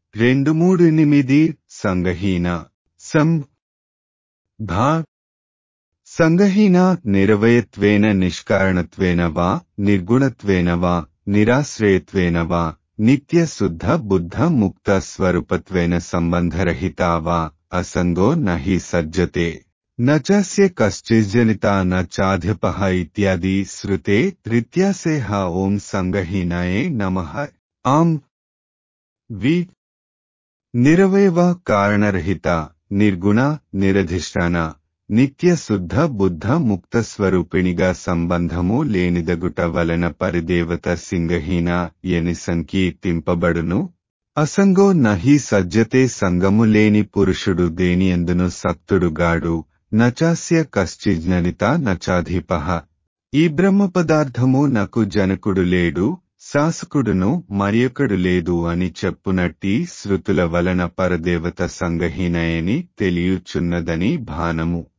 రెండు మూడు ఎనిమిది సంగహీన సం భా సంగహీన నిరవయత్వేన నిష్కారణత్వేన వా నిర్గుణత్వేన వా నిరాశ్రయత్వేన వా నిత్య శుద్ధ బుద్ధ ముక్త స్వరూపత్వేన సంబంధరహితా వా అసంగో నహి సజ్జతే నచస్య కశ్చిజ్జనితా న చాధిపః ఇత్యాది శ్రుతే తృత్యాసేహ ఓం సంగహీనాయే నమః ఆం వి నిరవయవ కారణరహిత నిర్గుణ నిరధిష్టాన నిత్య శుద్ధ బుద్ధ ముక్త స్వరూపిణిగా సంబంధము లేనిదగుట వలన పరిదేవత సింగహీన ఎని సంకీర్తింపబడును అసంగో నహి సజ్జతే సంగము లేని పురుషుడు దేనియందును సక్తుడుగాడు నచాస్య కశ్చిజ్ఞనిత నచాధిపః ఈ బ్రహ్మ పదార్థము నాకు జనకుడు లేడు శాసకుడును మరియొకడు లేదు అని చెప్పునట్టి శృతుల వలన పరదేవత సంగహీనయని తెలియుచున్నదని భానము